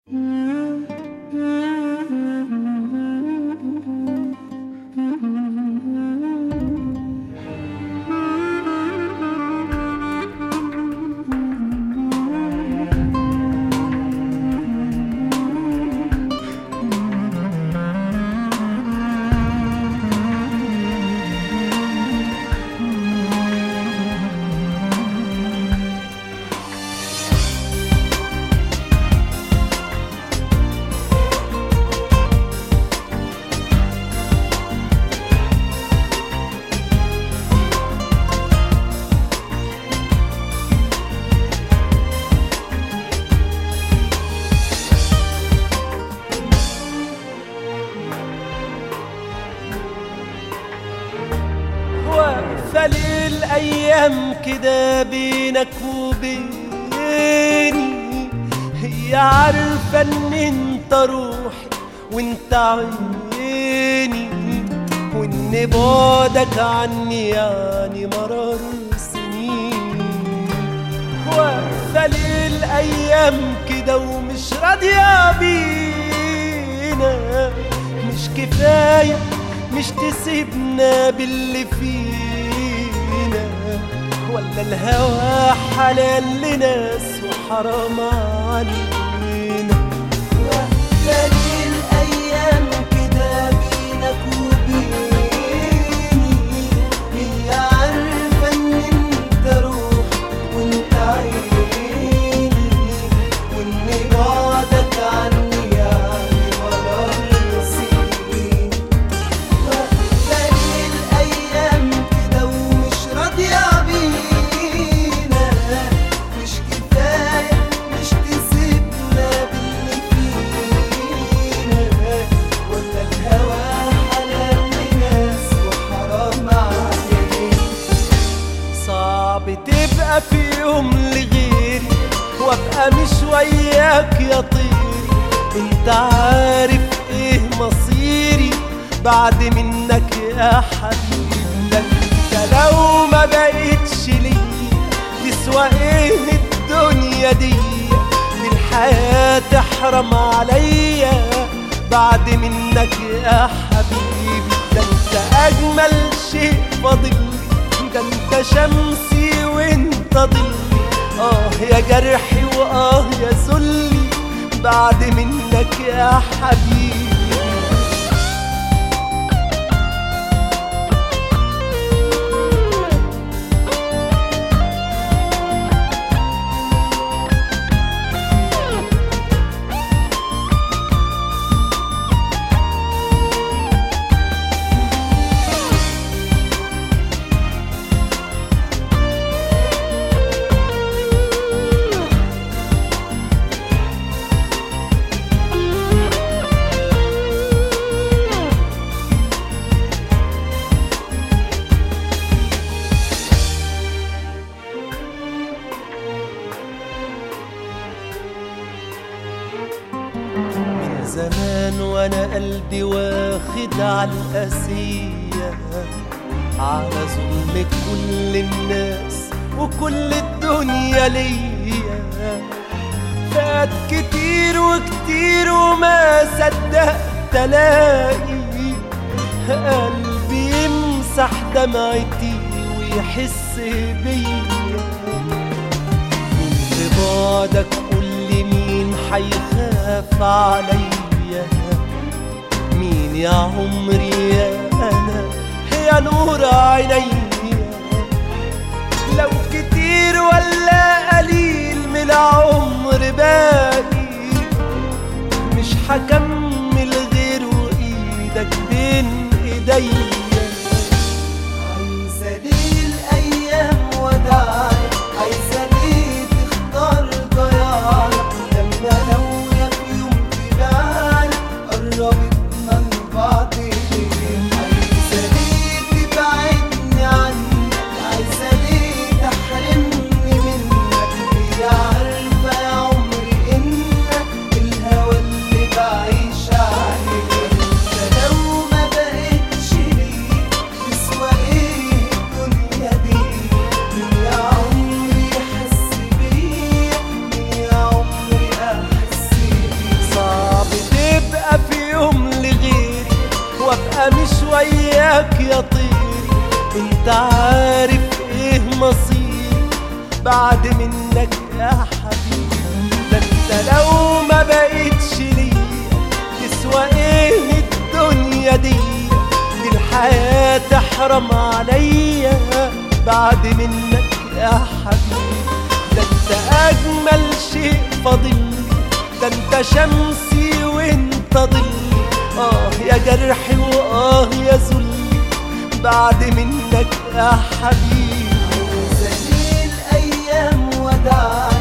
واقفة للأيام كده بينك وبيني هي عارفة إن أنت روحي وأنت عيني وإن بعدك عني يعني مرار سنين واقفة للأيام كده ومش راضية بينا مش كفاية مش تسيبنا باللي فينا ولا الهوى حلال لناس وحرام علينا واقفة الأيام كده بينك وبيني هي عارفة إن أنت روح وأنت عيني وإن بعدك عني يعني مرار سنين واقفة الأيام كده ومش راضية بينا مش كفاية مش تسيبنا باللي فينا ولا الهوى حلال لناس وحرام علينا صعب تبقى في يوم لغيري وابقى مش وياك يا طيري انت عارف ايه مصيري بعد منك يا حبيبي ده انت لو ما بقتش لي تسوى ايه الدنيا دي دي الحياة تحرم عليا بعد منك يا حبيبي ده انت اجمل شيء فاضل ده انت شمسي وانت ضلي اه يا جرحي واه يا ذلي بعد منك يا حبيبي من زمان وانا قلبي واخد على القاسية على ظلم كل الناس وكل الدنيا ليا فات كتير وكتير وما صدقت الاقي قلبي يمسح دمعتي ويحس بيا من بعدك قول لي مين حيخاف عليا مين يا عمري يا انا يا نور عينيا لو كتير ولا قليل من العمر باقي مش هكمل غير وايدك بين ايديا عايزة ليه الأيام وداعي عايزة ليه تختار ضياعي لما ناوية في يوم تبعد قربتنا لبعض ليه عايزة ليه تبعدني عنك عايزة ليه تحرمني منك هي عارفة يا عمري إنك الهوى اللي بعيد بعد منك يا حبيبي ده انت لو ما بقتش ليا تسوى ايه الدنيا دي دي الحياة تحرم عليا بعد منك يا حبيبي ده انت اجمل شيء فاضل ده انت شمسي وانت ظلي اه يا جرحي واه يا ذلي بعد منك يا حبيبي زي الايام وداع